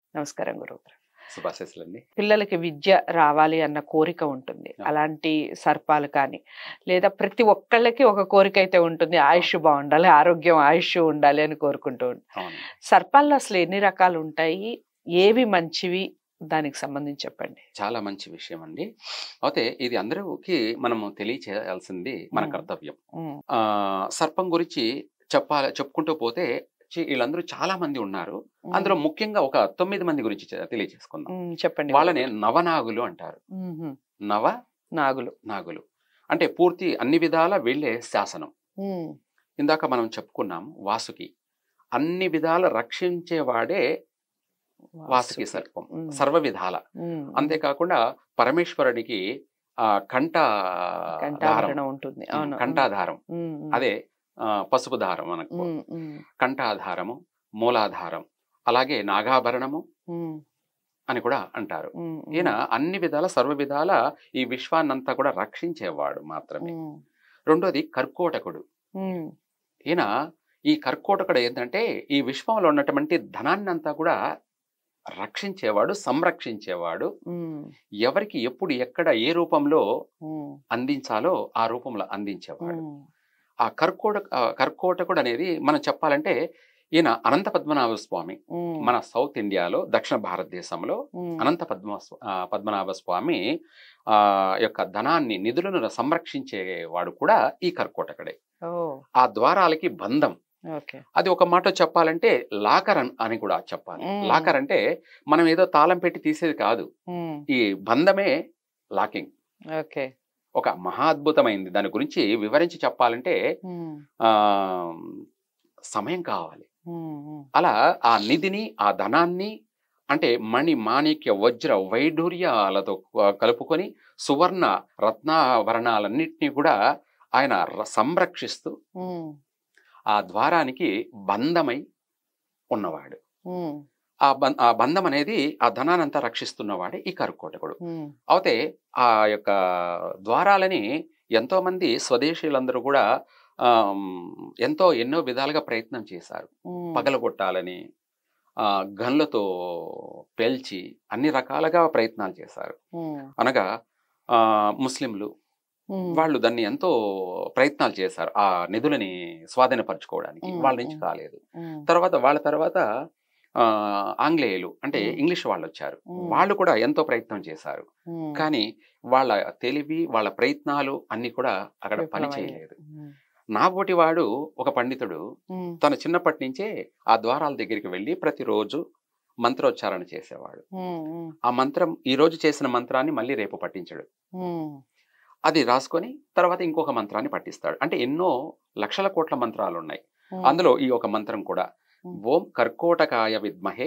నమస్కారం గురువు శుభాశీస్సులండి పిల్లలకి విద్య రావాలి అన్న కోరిక ఉంటుంది ఆ. అలాంటి సర్పాలు కానీ లేదా ప్రతి ఒక్కళ్ళకి ఒక కోరిక అయితే ఉంటుంది ఆయుష్ బాగుండాలి ఆరోగ్యం ఆయుష్ ఉండాలి అని కోరుకుంటూ ఉంటాం అవును సర్పాల్లో అసలు ఎన్ని రకాలు ఉంటాయి ఏవి మంచివి దానికి సంబంధించి చెప్పండి చాలా మంచి విషయం అండి అయితే ఇది అందరికీ మనము తెలియచేయాల్సింది మన మ్మ్. కర్తవ్యం ఉమ్, ఆ సర్పం గురించి చెప్పాలి చెప్పుకుంటూ పోతే చి- వీళ్ళందరూ చాలా మంది ఉన్నారు ఉమ్, అందులో ముఖ్యంగా ఒక తొమ్మిది మంది గురించి చె- తెలియజేసుకుందాం ఉమ్, చెప్పండి వాళ్ళని నవనాగులు అంటారు ఉమ్హు. నవ నాగులు నాగులు అంటే పూర్తి అన్ని విధాల వీళ్ళే శాసనం ఉమ్, ఇందాక మనం చెప్పుకున్నాం వాసుకి అన్ని విధాల రక్షించేవాడే వాసుకి సర్పం ఉమ్, సర్వ విధాల ఉమ్, అంతేకాకుండా పరమేశ్వరుడికి ఆ కంఠ దారం కంఠాభరణం ఉంటుంది అవును కంఠాధారం ఉమ్, ఉమ్, అదే ఆ, పసుపు దారం మనకు ఉమ్, ఉమ్, కంఠాధారము మూలాధారం అలాగే నాగాభరణము ఉమ్, అని కూడా అంటారు ఉమ్, ఉమ్, ఈయన అన్ని విధాల సర్వ విధాల ఈ విశ్వాన్నంతా కూడా రక్షించేవాడు మాత్రమే ఉమ్, రెండోది కర్కోటకుడు ఉమ్, ఈయన ఈ కర్కోటకుడు ఏంటంటే ఈ విశ్వంలో ఉన్నటువంటి ధనాన్ని అంతా కూడా రక్షించేవాడు సంరక్షించేవాడు ఉమ్, ఎవరికి ఎప్పుడు ఎక్కడ ఏ రూపంలో ఉమ్, అందించాలో ఆ రూపంలో అందించేవాడు ఉమ్, ఆ కర్కోట ఆ కర్కోటకుడు అనేది మనం చెప్పాలంటే ఈయన అనంత పద్మనాభ స్వామి ఉమ్, మన సౌత్ ఇండియాలో దక్షిణ భారతదేశంలో ఉమ్, అనంత పద్మ ఆ, పద్మనాభ స్వామి ఆ యొక్క ధనాన్ని నిధులను సంరక్షించేవాడు కూడా ఈ కర్కోటకుడే ఓ ఆ ద్వారాలకి బంధం ఓకే అది ఒక మాట చెప్పాలంటే లాకర్ అన్- అని కూడా చెప్పాలి మ్మ్. లాకర్ అంటే మనం ఏదో తాళం పెట్టి తీసేది కాదు ఉమ్, ఈ బంధమే లాకింగ్ ఓకే ఒక మహా అద్భుతమైంది దాని గురించి వివరించి చెప్పాలంటే ఉమ్, ఆ సమయం కావాలి ఉమ్, ఉమ్, అలా ఆ నిధిని ఆ ధనాన్ని అంటే మణి మాణిక్య వజ్ర వైఢూర్యాలతో క- కలుపుకొని సువర్ణ రత్నాభరణాలన్నింటినీ కూడా ఆయన ర- సంరక్షిస్తూ ఉమ్, ఆ ద్వారానికి బంధమై ఉన్నవాడు ఉమ్, ఆ బం ఆ బంధం అనేది ఆ ధనానంతా రక్షిస్తున్నవాడే ఈ కరుకోటకుడు ఉమ్, అయితే ఆ యొక్క ద్వారాలని ఎంతో మంది స్వదేశీయులందరూ కూడా ఆమ్, ఎంతో ఎన్నో విధాలుగా ప్రయత్నం చేశారు ఉమ్, పగలగొట్టాలని ఆ, గన్లతో పేల్చి అన్ని రకాలుగా ప్రయత్నాలు చేశారు ఉమ్, అనగా ఆ, ముస్లింలు ఉమ్, వాళ్ళు దాన్ని ఎంతో ప్రయత్నాలు చేశారు ఆ నిధులని స్వాధీనపరచుకోవడానికి మ్మ్. వాళ్ళ నుంచి కాలేదు ఉమ్, తర్వాత వాళ్ళ తర్వాత ఆ, ఆంగ్లేయులు అంటే మ్మ్. ఇంగ్లీష్ వాళ్ళు వచ్చారు మ్మ్. వాళ్ళు కూడా ఎంతో ప్రయత్నం చేశారు ఉమ్, కానీ వాళ్ళ తెలివి వాళ్ళ ప్రయత్నాలు అన్ని కూడా అక్కడ పని విఫలమయ్యాయి. చేయలేదు ఉమ్, నాబోటి వాడు ఒక పండితుడు ఉమ్, తన చిన్నప్పటి నుంచే ఆ ద్వారాల దగ్గరికి వెళ్ళి ప్రతిరోజు మంత్రోచ్చారణ చేసేవాడు ఉమ్, ఉమ్, ఆ మంత్రం ఈ రోజు చేసిన మంత్రాన్ని మళ్ళీ రేపు పట్టించడు ఉమ్, అది రాసుకొని తర్వాత ఇంకొక మంత్రాన్ని పట్టిస్తాడు అంటే ఎన్నో లక్షల కోట్ల మంత్రాలు ఉన్నాయి ఉమ్, అందులో ఈ ఒక మంత్రం కూడా Hmm. ఓం కర్కోటకాయ విద్మహే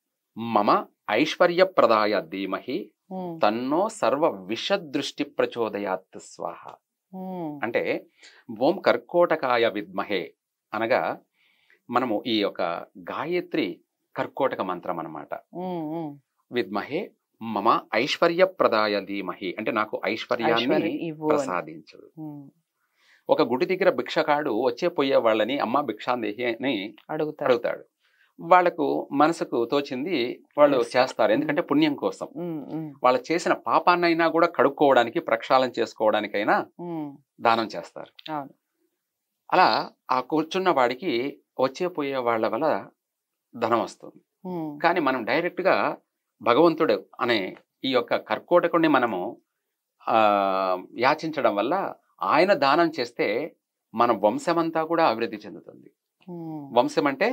మమ ఐశ్వర్యప్రదాయ ధీమహి ఉమ్, తన్నో సర్వ విషదృష్టి ప్రచోదయాత్ స్వాహ ఉమ్, అంటే ఓం కర్కోటకాయ విద్మహే అనగా మనము ఈ యొక్క గాయత్రి కర్కోటక మంత్రం అన్నమాట ఉమ్, ఉమ్, విద్మహే మమ ఐశ్వర్యప్రదాయ ధీమహి అంటే నాకు ఐశ్వర్యాన్ని ఐశ్వర్యం ఇవ్వు అని. ప్రసాదించు ఉమ్, ఒక గుడి దగ్గర భిక్షకాడు వచ్చే పోయే వాళ్ళని అమ్మ భిక్షాందేహి అని అడుగుతారు అడుగుతాడు వాళ్ళకు మనసుకు తోచింది వాళ్ళు Yes. చేస్తారు ఎందుకంటే పుణ్యం కోసం ఉమ్, ఉమ్, వాళ్ళు చేసిన పాపాన్నైనా కూడా కడుక్కోవడానికి ప్రక్షాళన చేసుకోవడానికైనా ఉమ్, దానం చేస్తారు అవును అలా ఆ కూర్చున్న వాడికి వచ్చే పోయే వాళ్ళ వల్ల ధనం వస్తుంది ఉమ్, కానీ మనం డైరెక్ట్గా భగవంతుడు అనే ఈ యొక్క కర్కోటకుడిని మనము ఆ, యాచించడం వల్ల ఆయన దానం చేస్తే మన వంశమంతా కూడా అభివృద్ధి చెందుతుంది ఉమ్, వంశం అంటే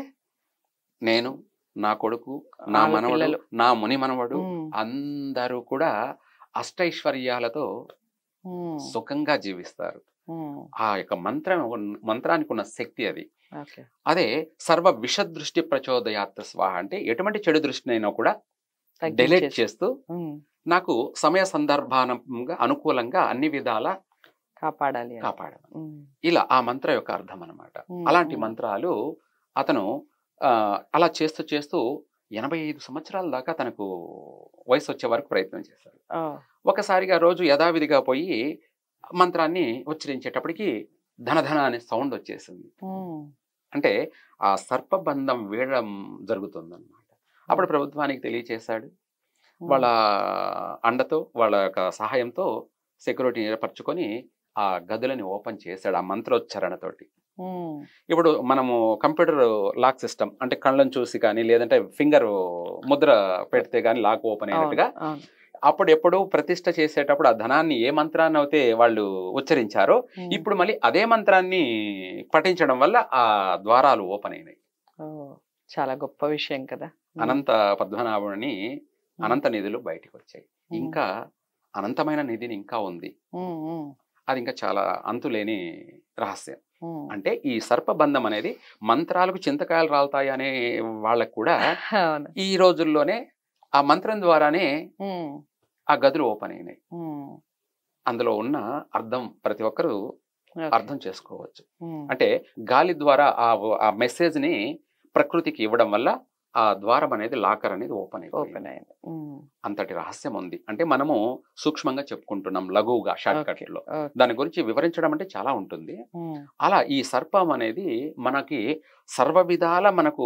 నేను నా కొడుకు నా వాళ్ళ మనవడు పిల్లలు. నా ముని మనవడు ఉమ్, అందరూ కూడా అష్టైశ్వర్యాలతో ఉమ్, సుఖంగా జీవిస్తారు ఉమ్, ఆ యొక్క మంత్రం మంత్రానికి ఉన్న శక్తి అది ఓకే అదే సర్వ విషదృష్టి ప్రచోదయాత్ స్వాహ అంటే ఎటువంటి చెడు దృష్టినైనా కూడా డిలీట్ తగ్గించేసి. చేస్తూ ఉమ్, నాకు సమయ సందర్భానంగా అనుకూలంగా అన్ని విధాల కాపాడాలి అని. కాపాడను ఉమ్, ఇలా ఆ మంత్ర యొక్క అర్థం అన్నమాట ఉమ్, అలాంటి ఉమ్, మంత్రాలు అతను ఆ, అలా చేస్తూ చేస్తూ ఎనభై ఐదు సంవత్సరాల దాకా తనకు వయసు వచ్చే వరకు ప్రయత్నం చేశాడు ఓ, ఒకసారిగా రోజు యథావిధిగా పోయి మంత్రాన్ని ఉచ్చరించేటప్పటికి ధనధన అనే సౌండ్ వచ్చేసింది ఉమ్, అంటే ఆ సర్పబంధం వీడడం జరుగుతుందన్నమాట అప్పుడు ప్రభుత్వానికి తెలియచేశాడు ఉమ్. వాళ్ళ అండతో వాళ్ళ యొక్క సహాయంతో సెక్యూరిటీ ఏర్పరచుకొని ఆ గదులని ఓపెన్ చేశాడు ఆ మంత్రోచ్చారణతోటి ఉమ్. ఇప్పుడు మనము కంప్యూటర్ లాక్ సిస్టమ్ అంటే కళ్ళను చూసి కానీ లేదంటే ఫింగర్ ముద్ర పెడితే కానీ లాక్ ఓపెన్ అయినట్టుగా అవును, అవును. అప్పుడు ఎప్పుడు ప్రతిష్ట చేసేటప్పుడు ఆ ధనాన్ని ఏ మంత్రాన్ని అయితే వాళ్ళు ఉచ్చరించారో ఉమ్. ఇప్పుడు మళ్ళీ అదే మంత్రాన్ని పఠించడం వల్ల ఆ ద్వారాలు ఓపెన్ అయినాయి ఓ, చాలా గొప్ప విషయం కదా ఉమ్. అనంత పద్మనాభుని అనంత నిధులు బయటికి వచ్చాయి ఉమ్. ఇంకా అనంతమైన నిధిని ఇంకా ఉంది ఉమ్, ఉమ్, అది ఇంకా చాలా అంతులేని రహస్యం ఉమ్. అంటే ఈ సర్పబంధం అనేది మంత్రాలకు చింతకాయలు రాలుతాయి అనే వాళ్ళకు కూడా అవును ఈ రోజుల్లోనే ఆ మంత్రం ద్వారానే ఉమ్, ఆ గదులు ఓపెన్ అయినాయి ఉమ్. అందులో ఉన్న అర్థం ప్రతి ఒక్కరూ ఓకే. అర్థం చేసుకోవచ్చు ఉమ్. అంటే గాలి ద్వారా ఆ ఆ మెసేజ్ ని ప్రకృతికి ఇవ్వడం వల్ల ఆ ద్వారం అనేది లాకర్ అనేది ఓపెన్ అయిపోయింది ఓపెన్ అయింది ఉమ్. అంతటి రహస్యం ఉంది అంటే మనము సూక్ష్మంగా చెప్పుకుంటున్నాం లఘువుగా షార్ట్ ఓకే, కట్ లో ఓకే. దాని గురించి వివరించడం అంటే చాలా ఉంటుంది ఉమ్, అలా ఈ సర్పం అనేది మనకి సర్వ విధాల మనకు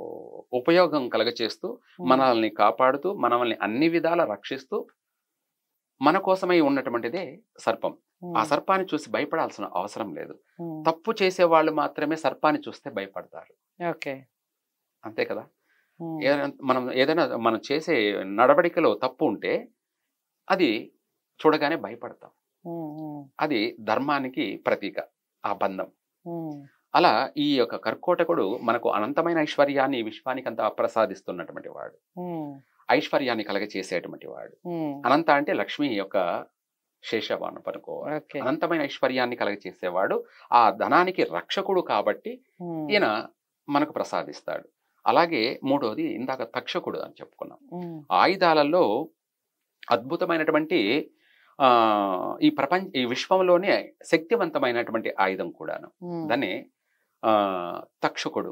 ఉపయోగం కలగచేస్తూ ఉమ్. మనల్ని కాపాడుతూ మనల్ని అన్ని విధాల రక్షిస్తూ మన కోసమై ఉన్నటువంటిదే సర్పం ఉమ్, ఆ సర్పాన్ని చూసి భయపడాల్సిన అవసరం లేదు ఉమ్. తప్పు చేసే వాళ్ళు మాత్రమే సర్పాన్ని చూస్తే భయపడతారు ఓకే అంతే కదా ఉమ్. ఏదైనా మనం ఏదైనా మనం చేసే నడవడికలో తప్పు ఉంటే అది చూడగానే భయపడతాం ఉమ్, ఉమ్, అది ధర్మానికి ప్రతీక ఆ బంధం ఉమ్. అలా ఈ యొక్క కర్కోటకుడు మనకు అనంతమైన ఐశ్వర్యాన్ని ఈ విశ్వానికి అంతా ప్రసాదిస్తున్నటువంటి వాడు ఉమ్, ఐశ్వర్యాన్ని కలగచేసేటువంటి వాడు ఉమ్. అనంత అంటే లక్ష్మి యొక్క శేషవాన పనుకోవాలి ఓకే అనంతమైన ఐశ్వర్యాన్ని కలగచేసేవాడు ఆ ధనానికి రక్షకుడు కాబట్టి ఉమ్, ఈయన మనకు ప్రసాదిస్తాడు అలాగే మూడోది ఇందాక తక్షకుడు అని చెప్పుకున్నాం ఉమ్, ఆయుధాలలో అద్భుతమైనటువంటి ఆ ఈ ప్రపంచ ఈ విశ్వంలోనే శక్తివంతమైనటువంటి ఆయుధం కూడాను ఉమ్, దాన్ని ఆ తక్షకుడు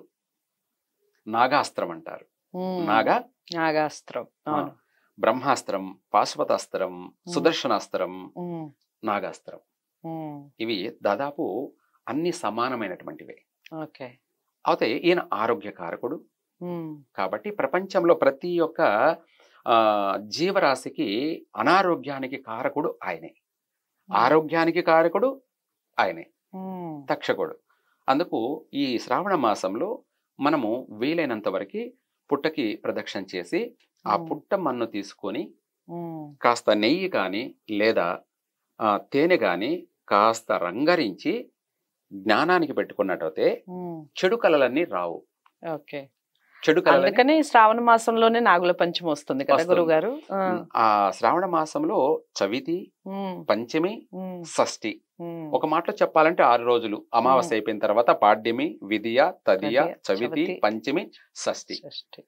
నాగాస్త్రం అంటారు ఉమ్. నాగా నాగాస్త్రం అవును బ్రహ్మాస్త్రం పాశుపతాస్త్రం సుదర్శనాస్త్రం ఉమ్, నాగాస్త్రం ఉమ్. ఇవి దాదాపు అన్ని సమానమైనటువంటివే ఓకే అయితే ఈయన ఆరోగ్యకారకుడు ఉమ్, కాబట్టి ప్రపంచంలో ప్రతి ఒక్క ఆ, జీవరాశికి అనారోగ్యానికి కారకుడు ఆయనే ఆరోగ్యానికి కారకుడు ఆయనే ఉమ్, తక్షకుడు అందుకు ఈ శ్రావణ మాసంలో మనము వీలైనంత వరకు పుట్టకి ప్రదక్షిణ చేసి ఆ ఉమ్, పుట్ట మన్ను తీసుకొని ఉమ్, కాస్త నెయ్యి కానీ లేదా ఆ, తేనె కానీ కాస్త రంగరించి జ్ఞానానికి పెట్టుకున్నట్టయితే ఉమ్. చెడు కళలన్నీ రావు ఓకే చెడు కళలని అందుకని శ్రావణ మాసంలోనే నాగుల పంచమి వస్తుంది కదా వస్తుంది. గురువు గారు ఆ శ్రావణ మాసంలో చవితి పంచమి షష్ఠి ఒక మాటలో చెప్పాలంటే ఆరు రోజులు అమావాస్య అయిపోయిన తర్వాత పాడ్యమి విధియ తదియ తదియ, చవితి చవితి, పంచమి షష్ఠి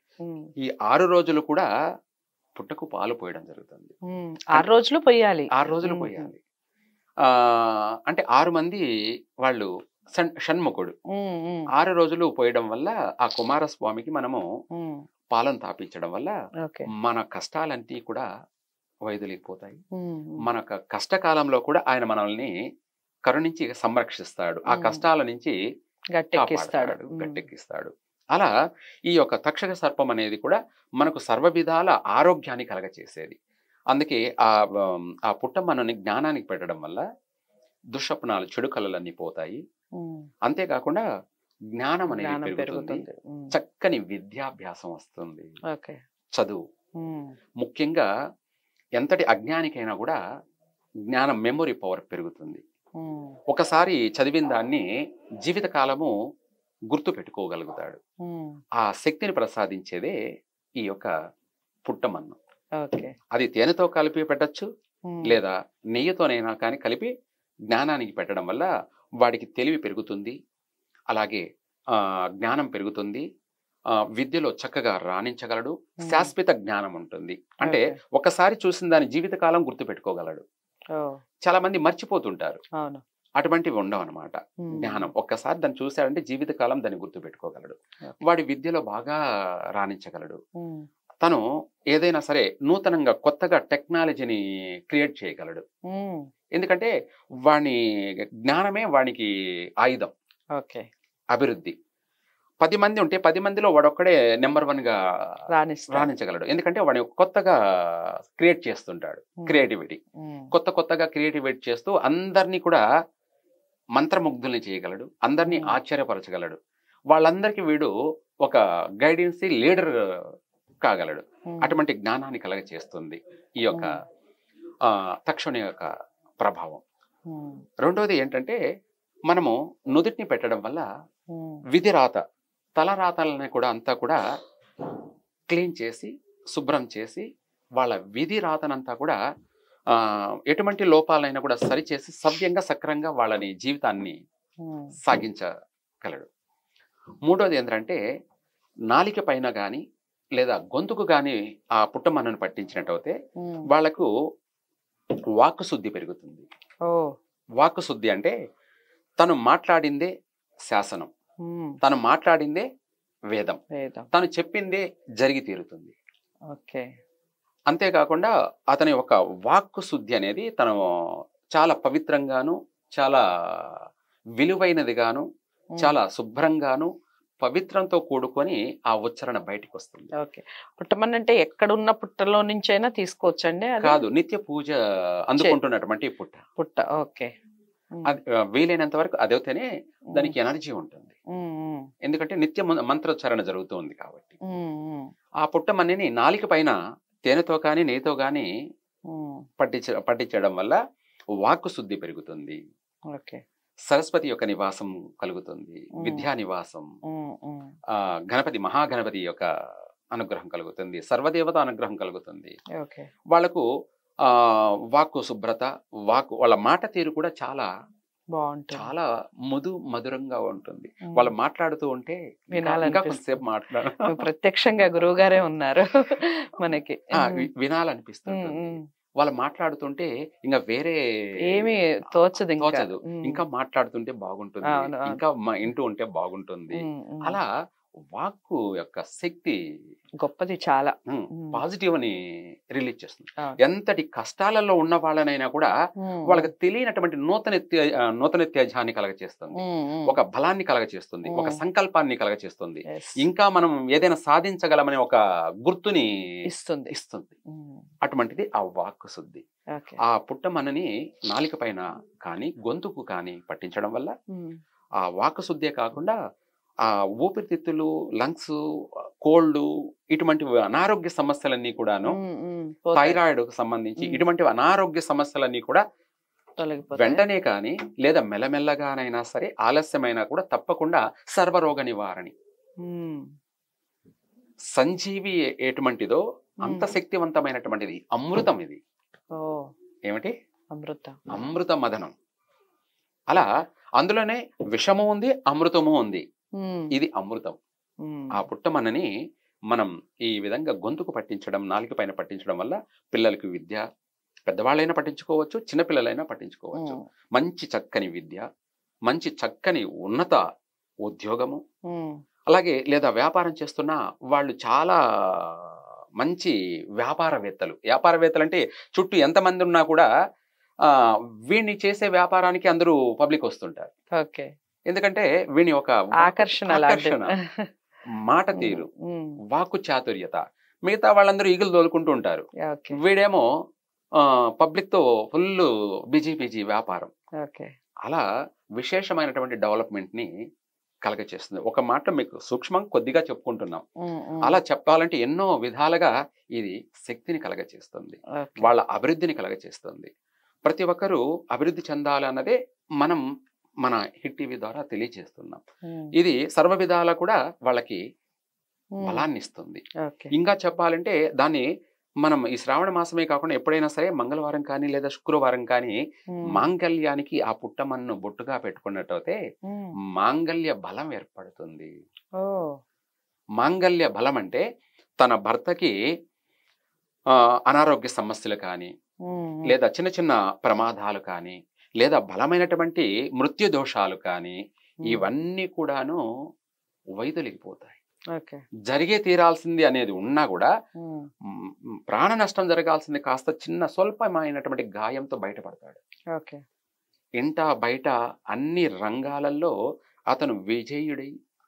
ఈ ఆరు రోజులు కూడా పుట్టకు పాలు పోయడం జరుగుతుంది ఆరు రోజులు పొయ్యాలి ఆరు రోజులు మ్మ్. పోయాలి ఆ అంటే ఆరు మంది వాళ్ళు షణ్- షణ్ముఖుడు ఉమ్, ఉమ్, ఆరు రోజులు పోయడం వల్ల ఆ కుమారస్వామికి మనము ఉమ్, పాలను తాపించడం వల్ల ఓకే మన కష్టాలన్నీ కూడా వైదొలిగిపోతాయి ఉమ్, ఉమ్, మన క- కష్టకాలంలో కూడా ఆయన మనల్ని కరుణించి సంరక్షిస్తాడు ఆ మ్మ్. కష్టాల నుంచి గట్టెక్కిస్తాడు కాపాడతాడు, ఉమ్, గట్టెక్కిస్తాడు అలా ఈ యొక్క తక్షక సర్పం అనేది కూడా మనకు సర్వ విధాల ఆరోగ్యాన్ని కలగచేసేది అందుకే ఆ ఉమ్, ఆ పుట్టమ్మని జ్ఞానానికి పెట్టడం వల్ల దుస్వప్నాలు చెడు కళలన్నీ పోతాయి ఉమ్, అంతేకాకుండా జ్ఞానం అనేది జ్ఞానం పెరుగుతుంది పెరుగుతుంది ఉమ్, చక్కని విద్యాభ్యాసం వస్తుంది ఓకే చదువు ఉమ్, ముఖ్యంగా ఎంతటి అజ్ఞానికైనా కూడా జ్ఞానం మెమొరీ పవర్ పెరుగుతుంది ఉమ్, ఒకసారి చదివిన దాన్ని జీవితకాలము గుర్తు పెట్టుకోగలుగుతాడు ఉమ్, ఆ శక్తిని ప్రసాదించేదే ఈ యొక్క పుట్టమన్ను ఓకే అది తేనెతో కలిపి పెట్టచ్చు ఉమ్, లేదా నెయ్యితోనైనా కానీ కలిపి జ్ఞానానికి పెట్టడం వల్ల వాడికి తెలివి పెరుగుతుంది అలాగే ఆ, జ్ఞానం పెరుగుతుంది ఆ, విద్యలో చక్కగా రాణించగలడు ఉమ్, శాశ్వత జ్ఞానం ఉంటుంది అంటే ఓకే. ఒకసారి చూసిన దాని జీవితకాలం గుర్తు పెట్టుకోగలడు ఓ, చాలా మంది మర్చిపోతుంటారు అవును అటువంటివి ఉండవు అనమాట ఉమ్, జ్ఞానం ఒక్కసారి దాన్ని చూశాడంటే జీవితకాలం దాన్ని గుర్తు పెట్టుకోగలడు ఓకే. వాడి విద్యలో బాగా రాణించగలడు ఉమ్, తను ఏదైనా సరే నూతనంగా కొత్తగా టెక్నాలజీని క్రియేట్ చేయగలడు ఉమ్, ఎందుకంటే వాని జ్ఞానమే వానికి ఆయుధం ఓకే అభివృద్ధి పది మంది ఉంటే పది మందిలో వాడొక్కడే నెంబర్ వన్ గా రాణిస్తారు రాణించగలడు ఎందుకంటే వాడు కొత్తగా క్రియేట్ చేస్తుంటాడు ఉమ్, క్రియేటివిటీ ఉమ్, కొత్త కొత్తగా క్రియేటివిటీ చేస్తూ అందరినీ కూడా మంత్రముగ్ధుల్ని చేయగలడు అందరినీ Hmm. ఆశ్చర్యపరచగలడు వాళ్ళందరికీ వీడు ఒక గైడెన్స్ లీడర్ కాగలడు ఉమ్, అటువంటి జ్ఞానాన్ని కలగ చేస్తుంది ఈ యొక్క ఆ, తక్షణి యొక్క ప్రభావం ఉమ్, రెండోది ఏంటంటే మనము నుదుటిని పెట్టడం వల్ల ఉమ్, విధి రాత తల రాతలని కూడా అంతా కూడా క్లీన్ చేసి శుభ్రం చేసి వాళ్ళ విధి రాతనంతా కూడా ఆ, ఎటువంటి లోపాలైనా కూడా సరిచేసి సవ్యంగా సక్రంగా వాళ్ళని జీవితాన్ని ఉమ్, సాగించగలడు మూడోది ఏంటంటే నాలిక పైన కానీ లేదా గొంతుకు కానీ ఆ పుట్టమన్నను పట్టించినట్టయితే ఉమ్. వాళ్లకు వాక్కు శుద్ధి పెరుగుతుంది ఓ వాక్కు శుద్ధి అంటే తను మాట్లాడిందే శాసనం ఉమ్, తను మాట్లాడిందే వేదం వేదం తను చెప్పిందే జరిగి తీరుతుంది ఓకే అంతేకాకుండా అతని ఒక వాక్కు శుద్ధి అనేది తను చాలా పవిత్రంగాను చాలా విలువైనదిగాను ఉమ్, చాలా శుభ్రంగాను పవిత్రంతో కూడుకొని ఆ ఉచ్చారణ బయటికి వస్తుంది ఓకే పుట్టమని అంటే ఎక్కడున్న పుట్టలో నుంచైనా తీసుకోవచ్చండి అది కాదు నిత్య పూజ అందుకుంటున్నటువంటి పుట్ట పుట్ట ఓకే ఉమ్, అది ఆ, వీలైనంత వరకు అదైతేనే దానికి ఎనర్జీ ఉంటుంది ఉమ్, ఉమ్, ఎందుకంటే నిత్య మ- మంత్రోచ్చారణ జరుగుతుంది కాబట్టి ఉమ్, ఉమ్, ఆ పుట్టమన్నిని నాలిక పైన తేనెతో కానీ నెయ్యితో కానీ ఉమ్, పట్టించ పట్టించడం వల్ల వాక్కు శుద్ధి పెరుగుతుంది ఓకే సరస్వతి యొక్క నివాసం కలుగుతుంది Mm. విద్యా నివాసం ఉమ్, ఉమ్, ఆ గణపతి మహాగణపతి యొక్క అనుగ్రహం కలుగుతుంది సర్వదేవత అనుగ్రహం కలుగుతుంది ఓకే వాళ్లకు ఆ వాక్కు శుభ్రత వాక్కు వాళ్ళ మాట తీరు కూడా చాలా బాగుంటుంది చాలా మధు మధురంగా ఉంటుంది ఉమ్. వాళ్ళు మాట్లాడుతూ ఉంటే ఇంకా- ఇంకా వినాలనిపిస్తుంది. కొంతసేపు మాట్లాడ ప్రత్యక్షంగా గురువు గారే ఉన్నారు మనకి ఆ, ఉమ్, వి- వినాలనిపిస్తుంది ఉమ్, ఉమ్. వాళ్ళు మాట్లాడుతుంటే ఇంకా వేరే ఏమీ తోచదు ఇంకా తోచదు ఉమ్, ఇంకా మాట్లాడుతుంటే బాగుంటుంది అవును, అవును. ఇంకా మా ఇంటూ ఉంటే బాగుంటుంది ఉమ్, ఉమ్. అలా వాక్కు యొక్క శక్తి గొప్పది చాలా ఉమ్, ఉమ్. పాజిటివ్ అని రిలీజ్ చేస్తుంది అవును. ఎంతటి కష్టాలలో ఉన్న వాళ్ళనైనా కూడా ఉమ్, వాళ్ళకి తెలియనటువంటి నూతనెత్య ఆ, నూతనెత్యాజాన్ని కలగచేస్తుంది ఉమ్, ఉమ్. ఒక బలాన్ని కలగచేస్తుంది ఒక ఉమ్. సంకల్పాన్ని కలగచేస్తుంది Yes. ఇంకా మనం ఏదైనా సాధించగలమనే ఒక గుర్తుని ఇస్తుంది ఇస్తుంది ఉమ్, అటువంటిది ఆ వాక్కు శుద్ధి ఓకే ఆ పుట్టమన్నని నాలిక పైన కానీ గొంతుకు కానీ పట్టించడం వల్ల ఉమ్, ఆ వాక్కు శుద్ధే కాకుండా ఆ ఊపిరితిత్తులు లంగ్స్ కోల్డ్ ఇటువంటి అనారోగ్య సమస్యలన్నీ కూడాను ఉమ్, ఉమ్. పోతాయి. థైరాయిడ్ కు సంబంధించి మ్మ్. ఇటువంటి అనారోగ్య సమస్యలన్నీ కూడా తొలగిపోతాయి. వెంటనే కానీ లేదా మెల్లమెల్లగానైనా సరే ఆలస్యమైనా కూడా తప్పకుండా సర్వరోగ నివారణి ఉమ్, సంజీవి ఏ- ఎటువంటిదో అంత మ్మ్. శక్తివంతమైనటువంటిది అమృతం ఇది ఓ ఏమిటి అమృతం అమృత మదనం అలా అందులోనే విషము ఉంది అమృతము ఉంది ఉమ్, ఇది అమృతం ఉమ్, ఆ పుట్టమన్నని మనం ఈ విధంగా గొంతుకు పట్టించడం నాలుక పైన పట్టించడం వల్ల పిల్లలకి విద్య పెద్దవాళ్ళైనా పట్టించుకోవచ్చు చిన్నపిల్లలైనా పట్టించుకోవచ్చు ఉమ్, మంచి చక్కని విద్య మంచి చక్కని ఉన్నత ఉద్యోగము ఉమ్, అలాగే లేదా వ్యాపారం చేస్తున్న వాళ్ళు చాలా మంచి వ్యాపారవేత్తలు వ్యాపారవేత్తలు అంటే చుట్టూ ఎంతమంది ఉన్నా కూడా ఆ, వీడిని చేసే వ్యాపారానికి అందరూ పబ్లిక్ వస్తుంటారు ఓకే ఎందుకంటే వీని ఒక ఆకర్షణ లాంటిది. ఆకర్షణ, మాట తీరు ఉమ్, వాక్కు చాతుర్యత మిగతా వాళ్ళందరూ ఈగలు తోలుకుంటూ ఉంటారు ఓకే వీడేమో పబ్లిక్ తో ఫుల్ బిజీ బిజీ వ్యాపారం ఓకే అలా విశేషమైనటువంటి డెవలప్మెంట్ ని కలగచేస్తుంది ఒక మాట మీకు సూక్ష్మం కొద్దిగా చెప్పుకుంటున్నాం ఉమ్, ఉమ్, అలా చెప్పాలంటే ఎన్నో విధాలుగా ఇది శక్తిని కలగచేస్తుంది ఓకే. వాళ్ళ అభివృద్ధిని కలగచేస్తుంది ప్రతి ఒక్కరూ అభివృద్ధి చెందాలన్నదే మనం మన హిట్ టీవీ ద్వారా తెలియజేస్తున్నాం ఉమ్, ఇది సర్వ విధాలా కూడా వాళ్ళకి ఉమ్, బలాన్ని ఇస్తుంది ఓకే ఇంకా చెప్పాలంటే దాన్ని మనం ఈ శ్రావణ మాసమే కాకుండా ఎప్పుడైనా సరే మంగళవారం కానీ లేదా శుక్రవారం కానీ ఉమ్, మాంగళ్యానికి ఆ పుట్టమన్ను బొట్టుగా పెట్టుకున్నట్టయితే ఉమ్, మాంగళ్య బలం ఏర్పడుతుంది ఓ మాంగళ్య బలం అంటే తన భర్తకి ఆ, అనారోగ్య సమస్యలు కానీ ఉమ్, లేదా చిన్న చిన్న ప్రమాదాలు కానీ లేదా బలమైనటువంటి మృత్యు దోషాలు కానీ ఉమ్, ఇవన్నీ కూడాను వైదొలిగిపోతాయి ఓకే జరిగే తీరాల్సింది అనేది ఉన్నా కూడా ఉమ్, మ్, ప్రాణ నష్టం జరగాల్సింది కాస్త చిన్న స్వల్పమైనటువంటి గాయంతో బయటపడతాడు ఓకే ఇంట బయట అన్ని రంగాలలో అతను విజయుడై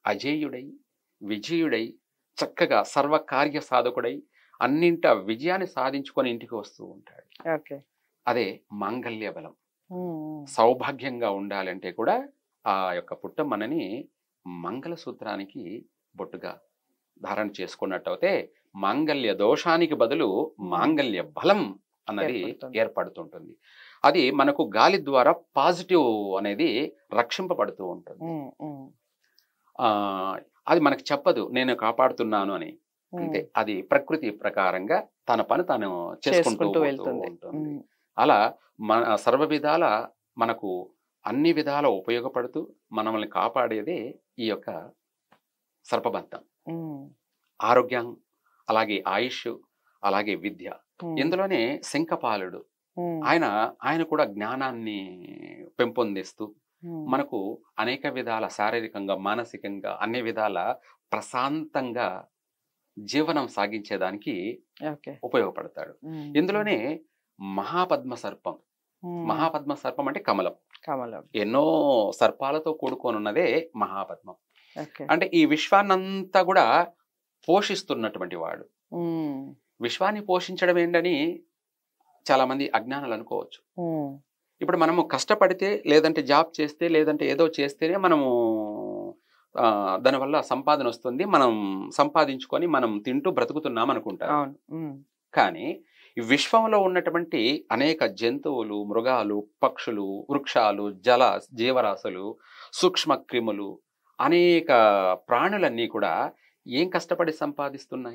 అజేయుడై విజయుడై చక్కగా సర్వకార్య సాధకుడై అన్నింట విజయాన్ని సాధించుకొని ఇంటికి వస్తూ ఉంటాడు ఓకే అదే మాంగల్య బలం సౌభాగ్యంగా ఉండాలంటే కూడా ఆ యొక్క పుట్టమ్మనని మంగళసూత్రానికి బొట్టుగా ధారణ చేసుకున్నట్టయితే మాంగల్య దోషానికి బదులు మాంగల్య బలం అన్నది ఏర్పడుతుంది. ఏర్పడుతుంటుంది అది మనకు గాలి ద్వారా పాజిటివ్ అనేది రక్షింపబడుతూ ఉంటుంది ఆ అది మనకు చెప్పదు నేను కాపాడుతున్నాను అని అంతే అది ప్రకృతి ప్రకారంగా తన పని తాను చేసుకుంటూ చేసుకుంటూ పోతూ వెళ్తుంది ఉంటుంది ఉమ్, అలా మన సర్వ విధాల మనకు అన్ని విధాల ఉపయోగపడుతూ మనల్ని కాపాడేదే ఈ యొక్క సర్పబంధం ఉమ్, ఆరోగ్యం అలాగే ఆయుష్ అలాగే విద్య ఉమ్, ఇందులోనే శంఖపాలుడు ఉమ్, ఆయన ఆయన కూడా జ్ఞానాన్ని పెంపొందిస్తూ ఉమ్, మనకు అనేక విధాల శారీరకంగా మానసికంగా అన్ని విధాల ప్రశాంతంగా జీవనం సాగించేదానికి ఓకే ఉపయోగపడతాడు ఉమ్, ఇందులోనే మహాపద్మ సర్పం ఉమ్, మహాపద్మ సర్పం అంటే కమలం కమలం ఎన్నో సర్పాలతో కూడుకొని ఉన్నదే మహాపద్మం ఓకే అంటే ఈ విశ్వాన్నంతా కూడా పోషిస్తున్నటువంటి వాడు ఉమ్, విశ్వాన్ని పోషించడం ఏంటని చాలా మంది అజ్ఞానాలు అనుకోవచ్చు ఉమ్, ఇప్పుడు మనము కష్టపడితే లేదంటే జాబ్ చేస్తే లేదంటే ఏదో చేస్తేనే మనము ఆ, దానివల్ల సంపాదన వస్తుంది మనం సంపాదించుకొని మనం తింటూ బ్రతుకుతున్నాం అనుకుంటాం అవును ఉమ్, కానీ ఈ విశ్వంలో ఉన్నటువంటి అనేక జంతువులు మృగాలు పక్షులు వృక్షాలు జల జీవరాశులు సూక్ష్మ క్రిములు అనేక ప్రాణులన్నీ కూడా ఏం కష్టపడి సంపాదిస్తున్నాయి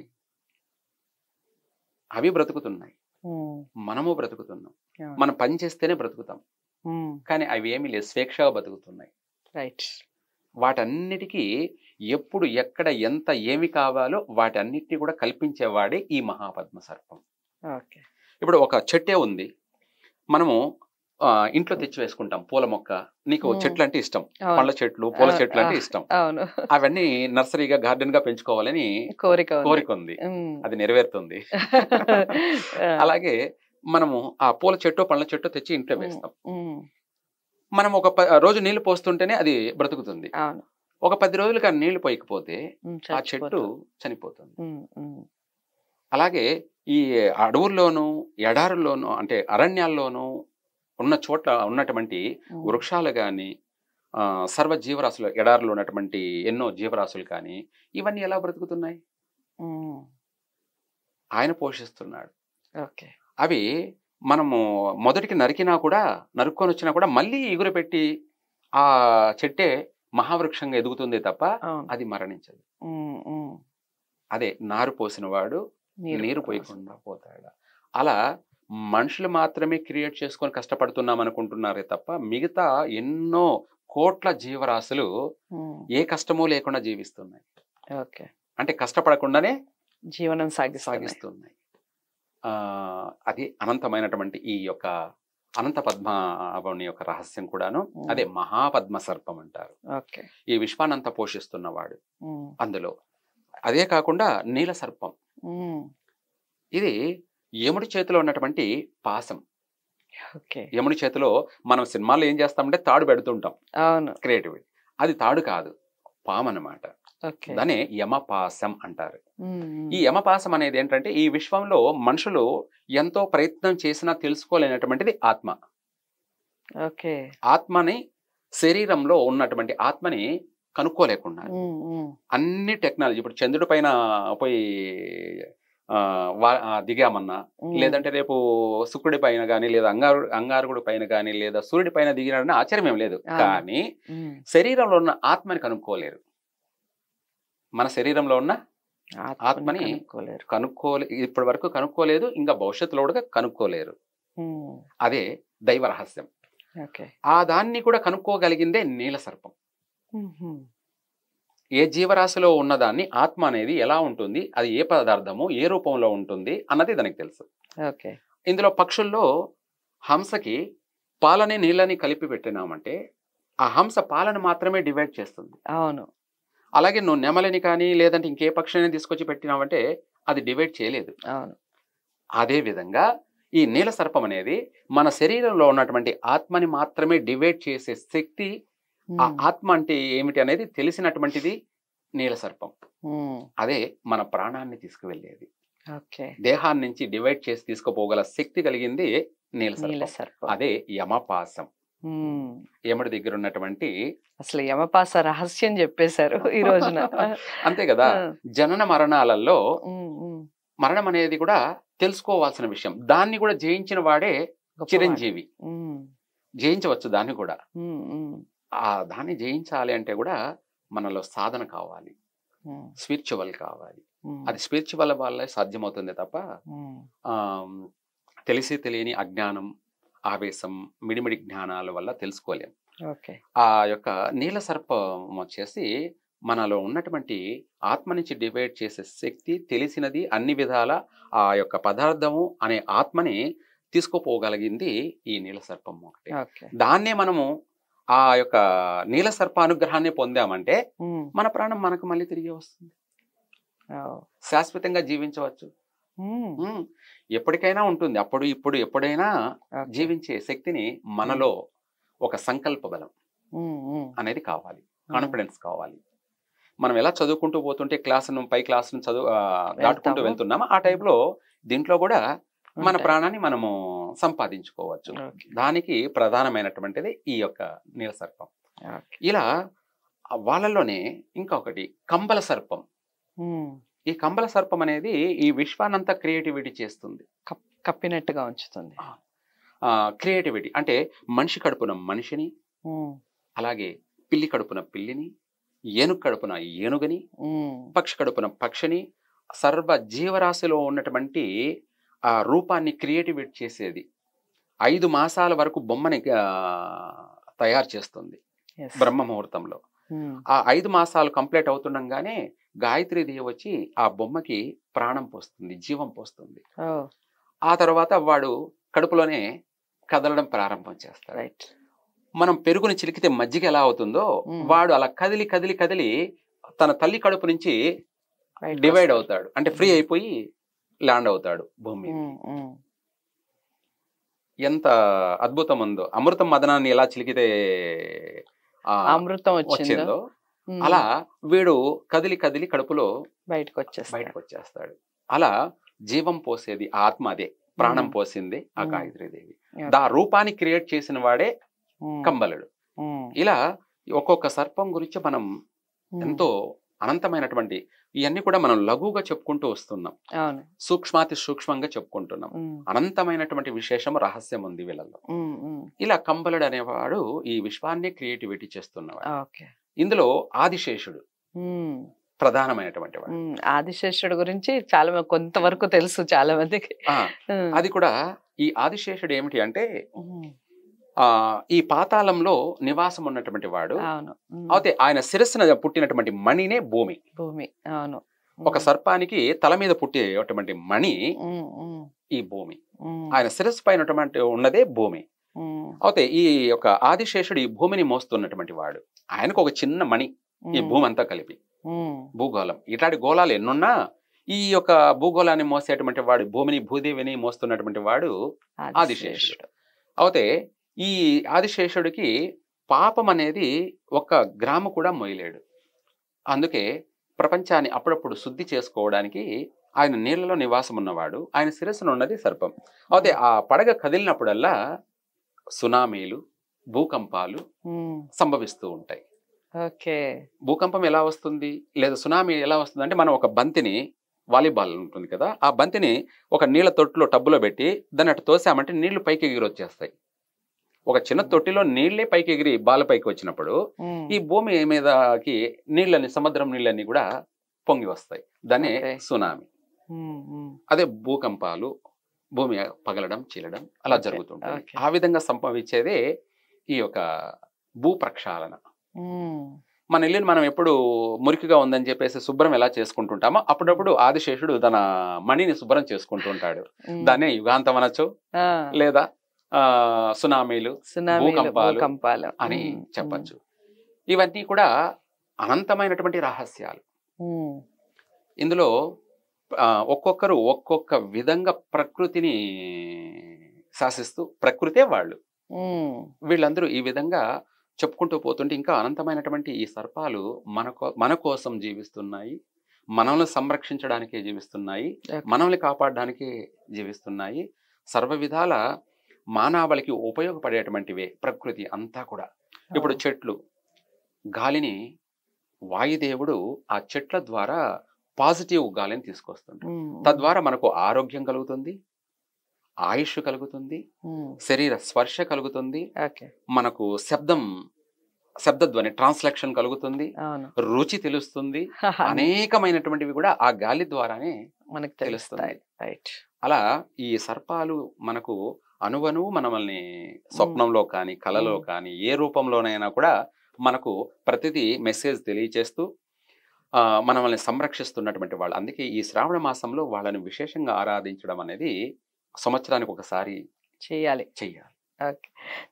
అవి బ్రతుకుతున్నాయి ఉమ్, మనము బ్రతుకుతున్నాం అవును. మనం పని చేస్తేనే బ్రతుకుతాం ఉమ్, కానీ అవి ఏమీ లేదు స్వేచ్ఛగా బతుకుతున్నాయి రైట్ వాటన్నిటికీ ఎప్పుడు ఎక్కడ ఎంత ఏమి కావాలో వాటన్నిటిని కూడా కల్పించేవాడే ఈ మహాపద్మ సర్పం ఓకే ఇప్పుడు ఒక చెట్టే ఉంది మనము ఆ, ఇంట్లో తెచ్చి వేసుకుంటాం పూల మొక్క నీకు మ్మ్. చెట్లు అంటే ఇష్టం అవును. పళ్ళ చెట్లు పూల ఆ, చెట్లు అంటే ఆ. ఇష్టం అవును అవన్నీ నర్సరీగా గార్డెన్ గా పెంచుకోవాలని కోరిక ఉంది. కోరిక ఉంది ఉమ్. అది నెరవేరుతుంది ఆ, అలాగే మనము ఆ పూల చెట్టు పళ్ళ చెట్టు తెచ్చి ఇంట్లో వేస్తాం ఉమ్, మనం ఒక ప- రోజు నీళ్లు పోస్తుంటేనే అది బ్రతుకుతుంది అవును ఒక పది రోజులుగా నీళ్లు పోయకపోతే ఉమ్, ఆ చెట్టు చచ్చిపోతుంది. చనిపోతుంది ఉమ్, ఉమ్, అలాగే ఈ అడవుల్లోనూ ఎడారుల్లోనూ అంటే అరణ్యాల్లోనూ ఉన్న చోట్ల ఉన్నటువంటి ఉమ్, వృక్షాలు కానీ సర్వ జీవరాశులు ఎడారులో ఉన్నటువంటి ఎన్నో జీవరాశులు కానీ ఇవన్నీ ఎలా బ్రతుకుతున్నాయి ఉమ్, ఆయన పోషిస్తున్నాడు ఓకే అవి మనము మొదటికి నరికినా కూడా నరుక్కొని వచ్చినా కూడా మళ్ళీ ఎగురు పెట్టి ఆ చెట్టే మహావృక్షంగా ఎదుగుతుంది తప్ప అవును అది మరణించదు ఉమ్, ఉమ్, అదే నారు పోసిన వాడు నీరు నీరు పోయకుండా పోతాడు అలా మనుషులు మాత్రమే క్రియేట్ చేసుకొని కష్టపడుతున్నాం అనుకుంటున్నారే తప్ప మిగతా ఎన్నో కోట్ల జీవరాశులు ఉమ్, ఏ కష్టమూ లేకుండా జీవిస్తున్నాయి ఓకే అంటే కష్టపడకుండానే జీవనం సాగిస్తాయి సాగిస్తున్నాయి ఆ అది అనంతమైనటువంటి ఈ యొక్క అనంత పద్మావని యొక్క రహస్యం కూడాను అదే మహాపద్మ సర్పం అంటారు ఓకే ఈ విశ్వానంతా పోషిస్తున్నవాడు ఉమ్, అందులో అదే కాకుండా నీల సర్పం ఉమ్, ఇది యముడి చేతిలో ఉన్నటువంటి పాసం ఓకే యముడి చేతిలో మనం సినిమాల్లో ఏం చేస్తామంటే తాడు పెడుతుంటాం అవును క్రియేటివిటీ అది తాడు కాదు పాము అన్నమాట ఓకే దానే యమపాసం అంటారు ఉమ్, ఉమ్, ఈ యమపాసం అనేది ఏంటంటే ఈ విశ్వంలో మనుషులు ఎంతో ప్రయత్నం చేసినా తెలుసుకోలేనటువంటిది ఆత్మ ఓకే ఆత్మని శరీరంలో ఉన్నటువంటి ఆత్మని కనుక్కోలేకుండా ఉమ్, ఉమ్, అన్ని టెక్నాలజీ ఇప్పుడు చంద్రుడి పైన పోయి ఆ, వా- ఆ, దిగామన్నా ఉమ్, లేదంటే రేపు శుక్రుడి పైన కానీ లేదా అంగారు అంగారకుడి పైన కానీ లేదా సూర్యుడి పైన దిగినాడని ఆశ్చర్యం ఏం లేదు ఆ. కానీ ఉమ్, శరీరంలో ఉన్న ఆత్మని కనుక్కోలేరు మన శరీరంలో ఉన్న ఆత్మని ఆత్మని కనుక్కోలేరు కనుక్కోలే ఇప్పటి వరకు కనుక్కోలేదు ఇంకా భవిష్యత్తులో కూడా కనుక్కోలేరు ఉమ్, అదే దైవ రహస్యం ఓకే ఆ దాన్ని కూడా కనుక్కోగలిగిందే నీల సర్పం ఉమ్, ఉమ్, ఏ జీవరాశిలో ఉన్నదాన్ని ఆత్మ అనేది ఎలా ఉంటుంది అది ఏ పదార్థము ఏ రూపంలో ఉంటుంది అన్నది దానికి తెలుసు ఓకే ఇందులో పక్షుల్లో హంసకి పాలని నీళ్ళని కలిపి పెట్టినామంటే ఆ హంస పాలను మాత్రమే డివైడ్ చేస్తుంది అవును అలాగే నువ్వు నెమలిని కానీ లేదంటే ఇంకే పక్షిని తీసుకొచ్చి పెట్టినావంటే అది డివైడ్ చేయలేదు అవును అదే విధంగా ఈ నీల సర్పం అనేది మన శరీరంలో ఉన్నటువంటి ఆత్మని మాత్రమే డివైడ్ చేసే శక్తి ఆ ఉమ్, ఆత్మ అంటే ఏమిటి అనేది తెలిసినటువంటిది నీల సర్పం ఉమ్, అదే మన ప్రాణాన్ని తీసుకువెళ్ళేది ఓకే దేహాన్ని నుంచి డివైడ్ చేసి తీసుకుపోగల శక్తి కలిగింది నీల నీల సర్పం సర్పం అదే యమపాసం ఉమ్, యముడి దగ్గర ఉన్నటువంటి అసలు యమపాస రహస్యం చెప్పేశారు ఈ రోజున అంతే కదా జనన మరణాలలో ఉమ్, ఉమ్, మరణం అనేది కూడా తెలుసుకోవాల్సిన విషయం దాన్ని కూడా జయించిన వాడే గొప్పవాడు. చిరంజీవి ఉమ్, జయించవచ్చు దాన్ని కూడా ఉమ్, ఉమ్, ఆ దాన్ని జయించాలి అంటే కూడా మనలో సాధన కావాలి ఉమ్, స్పిరిచువల్ కావాలి ఉమ్, అది స్పిరిచువల్ వల్లే సాధ్యమవుతుంది తప్ప ఉమ్, ఆ, తెలిసి తెలియని అజ్ఞానం ఆవేశం మిడిమిడి జ్ఞానాల వల్ల తెలుసుకోలేం ఓకే ఆ యొక్క నీల సర్పం వచ్చేసి మనలో ఉన్నటువంటి ఆత్మ నుంచి డివైడ్ చేసే శక్తి తెలిసినది అన్ని విధాల ఆ యొక్క పదార్థము అనే ఆత్మని తీసుకుపోగలిగింది ఈ నీల సర్పం ఒకటి ఓకే దాన్నే మనము ఆ యొక్క నీల సర్ప అనుగ్రహాన్ని పొందామంటే ఉమ్, మన ప్రాణం మనకు మళ్ళీ తిరిగి వస్తుంది ఓ, శాశ్వతంగా జీవించవచ్చు ఉమ్, ఉమ్, ఎప్పటికైనా ఉంటుంది అప్పుడు ఇప్పుడు ఎప్పుడైనా ఓకే. జీవించే శక్తిని మనలో ఒక సంకల్ప బలం ఉమ్, ఉమ్, అనేది కావాలి ఉమ్, కాన్ఫిడెన్స్ కావాలి మనం ఎలా చదువుకుంటూ పోతుంటే క్లాస్ పై క్లాస్ చదువు ఆ, దాటుకుంటూ వెళ్తాము. వెళ్తున్నామో ఆ టైంలో దీంట్లో కూడా మన ఉంటాయి. ప్రాణాన్ని మనము సంపాదించుకోవచ్చు ఓకే, దానికి ప్రధానమైనటువంటిది ఈ యొక్క నీల సర్పం ఓకే. ఇలా వాళ్ళలోనే ఇంకొకటి కంబల సర్పం ఉమ్, ఈ కంబల సర్పం అనేది ఈ విశ్వానంతా క్రియేటివిటీ చేస్తుంది కప్పినట్టుగా ఉంచుతుంది క్రియేటివిటీ అంటే మనిషి కడుపున మనిషిని ఉమ్, అలాగే పిల్లి కడుపున పిల్లిని ఏనుగు కడుపున ఏనుగని ఉమ్, పక్షి కడుపున పక్షిని సర్వ జీవరాశిలో ఉన్నటువంటి ఆ రూపాన్ని క్రియేటివేట్ చేసేది ఐదు మాసాల వరకు బొమ్మని ఆ, తయారు చేస్తుంది yes. బ్రహ్మ ముహూర్తంలో ఉమ్, ఆ ఐదు మాసాలు కంప్లీట్ అవుతుండగానే గాయత్రి దేవి వచ్చి ఆ బొమ్మకి ప్రాణం పోస్తుంది జీవం పోస్తుంది ఓ ఆ తర్వాత వాడు కడుపులోనే కదలడం ప్రారంభం చేస్తాడు రైట్ మనం పెరుగుని చిలికితే మజ్జిగ ఎలా అవుతుందో మ్మ్. వాడు అలా కదిలి కదిలి కదిలి తన తల్లి కడుపు నుంచి రైట్ డివైడ్ అవుతాడు అంటే ఫ్రీ అయిపోయి ల్యాండ్ అవుతాడు భూమి మీద. ఉమ్, ఉమ్, ఎంత అద్భుతం ఉందో అమృతం మదనాన్ని ఎలా చిలికితే ఆ, అమృతం వచ్చిందో వచ్చిందో ఉమ్, అలా వీడు కదిలి కదిలి కడుపులో బయటకు వచ్చేస్తాడు బయటకు వచ్చేస్తాడు అలా జీవం పోసేది ఆ ఆత్మ అదే ప్రాణం మ్మ్. పోసింది ఆ మ్మ్. గాయత్రీదేవి Okay. దా రూపాన్ని క్రియేట్ చేసిన వాడే ఉమ్, కంబలుడు ఉమ్, ఇలా ఒక్కొక్క సర్పం గురించి మనం ఉమ్, ఎంతో అనంతమైనటువంటి ఇవన్నీ కూడా మనం లఘువుగా చెప్పుకుంటూ వస్తున్నాం అవును సూక్ష్మాతి సూక్ష్మంగా చెప్పుకుంటున్నాం ఉమ్, అనంతమైనటువంటి విశేషం రహస్యం ఉంది వీళ్ళలో ఉమ్, ఉమ్, ఇలా కంబలుడు అనేవాడు ఈ విశ్వాన్ని క్రియేటివిటీ చేస్తున్నవాడు ఓకే ఇందులో ఆదిశేషుడు ఉమ్, ప్రధానమైనటువంటి వాడు ఉమ్, ఆదిశేషుడు గురించి చాలా మంది- కొంతవరకు తెలుసు చాలా మందికి ఆ, ఉమ్, అది కూడా ఈ ఆదిశేషుడు ఏమిటి అంటే ఉమ్, ఆ ఈ పాతాళంలో నివాసం ఉన్నటువంటి వాడు అవును ఉమ్, అయితే ఆయన శిరస్సున పుట్టినటువంటి మణినే భూమి భూమి అవును ఒక సర్పానికి తల మీద పుట్టేటువంటి మణి ఉమ్, ఉమ్, ఈ భూమి ఉమ్, ఆయన శిరస్సు పైన ఉన్నటువంటి ఉన్నదే భూమి ఉమ్, అయితే ఈ యొక్క ఆదిశేషుడు ఈ భూమిని మోస్తున్నటువంటి వాడు ఆయనకు ఒక చిన్న మణి ఈ ఉమ్, భూమి అంతా కలిపి ఉమ్, భూగోళం ఇట్లాంటి గోళాలు ఎన్నున్నా ఈ యొక్క భూగోళాన్ని మోసేటువంటి వాడు భూమిని భూదేవిని మోస్తున్నటువంటి వాడు ఆదిశేషుడు అయితే ఈ ఆదిశేషుడికి పాపం అనేది ఒక్క గ్రాము కూడా మోయలేడు అందుకే ప్రపంచాన్ని అప్పుడప్పుడు శుద్ధి చేసుకోవడానికి ఆయన నీళ్ళలో నివాసం ఉన్నవాడు ఆయన శిరస్సును ఉన్నది సర్పం అయితే ఆ పడగ కదిలినప్పుడల్లా సునామీలు భూకంపాలు ఉమ్, సంభవిస్తూ ఉంటాయి ఓకే భూకంపం ఎలా వస్తుంది లేదా సునామీ ఎలా వస్తుంది అంటే మనం ఒక బంతిని వాలీబాల్ ఉంటుంది కదా ఆ బంతిని ఒక నీళ్ళ తొట్టులో టబ్బులో పెట్టి దాన్ని అటు తోసామంటే నీళ్లు పైకి ఎగిరి వచ్చేస్తాయి ఒక చిన్న తొట్టిలో నీళ్లే పైకి ఎగిరి బాల పైకి వచ్చినప్పుడు ఉమ్, ఈ భూమి మీదకి నీళ్ళని సముద్రం నీళ్ళని కూడా పొంగి వస్తాయి దాన్ని Okay. సునామీ ఉమ్, ఉమ్, అదే భూకంపాలు భూమి పగలడం చీలడం అలా Okay. జరుగుతుంటుంది Okay. ఆ విధంగా సంభవించేదే ఈ యొక్క భూ ప్రక్షాళన ఉమ్, మన ఇల్లుని మనం ఎప్పుడు మురికిగా ఉందని చెప్పేసి శుభ్రం ఎలా చేసుకుంటుంటామో అప్పుడప్పుడు ఆదిశేషుడు తన మణిని శుభ్రం చేసుకుంటూ ఉంటాడు ఉమ్, దాన్నే యుగాంతం అనొచ్చు ఆ, లేదా ఆ సునామీలు సునామీలు, భూకంపాలు భూకంపాలు అని ఉమ్, చెప్పచ్చు ఇవన్నీ కూడా అనంతమైనటువంటి రహస్యాలు ఉమ్, ఇందులో ఆ, ఒక్కొక్కరు ఒక్కొక్క విధంగా ప్రకృతిని శాసిస్తూ ప్రకృతే వాళ్ళు ఉమ్, వీళ్ళందరూ ఈ విధంగా చెప్పుకుంటూ పోతుంటే ఇంకా అనంతమైనటువంటి ఈ సర్పాలు మన కో- మన కోసం జీవిస్తున్నాయి మనల్ని సంరక్షించడానికే జీవిస్తున్నాయి Okay. మనల్ని కాపాడడానికే జీవిస్తున్నాయి సర్వ విధాల మానవాళికి ఉపయోగపడేటువంటివే ప్రకృతి అంతా కూడా ఇప్పుడు చెట్లు గాలిని వాయుదేవుడు ఆ చెట్ల ద్వారా పాజిటివ్ గాలిని తీసుకొస్తుంటాడు ఉమ్, తద్వారా మనకు ఆరోగ్యం కలుగుతుంది ఆయుష్ కలుగుతుంది ఉమ్, శరీర స్పర్శ కలుగుతుంది ఓకే మనకు శబ్దం శబ్దధ్వని ట్రాన్స్లక్షన్ కలుగుతుంది అవును రుచి తెలుస్తుంది అనేకమైనటువంటివి కూడా ఆ గాలి ద్వారానే మనకు తెలుస్తుంది. తెలుస్తాయి రైట్ అలా ఈ సర్పాలు మనకు అనువను మనల్ని స్వప్నంలో కానీ కలలో మ్మ్. కానీ ఏ రూపంలోనైనా కూడా మనకు ప్రతిదీ మెసేజ్ తెలియచేస్తూ ఆ, మనల్ని సంరక్షిస్తున్నటువంటి వాళ్ళు అందుకే ఈ శ్రావణ మాసంలో వాళ్ళని విశేషంగా ఆరాధించడం అనేది సంవత్సరానికి ఒకసారి చేయాలి చెయ్యాలి ఓకే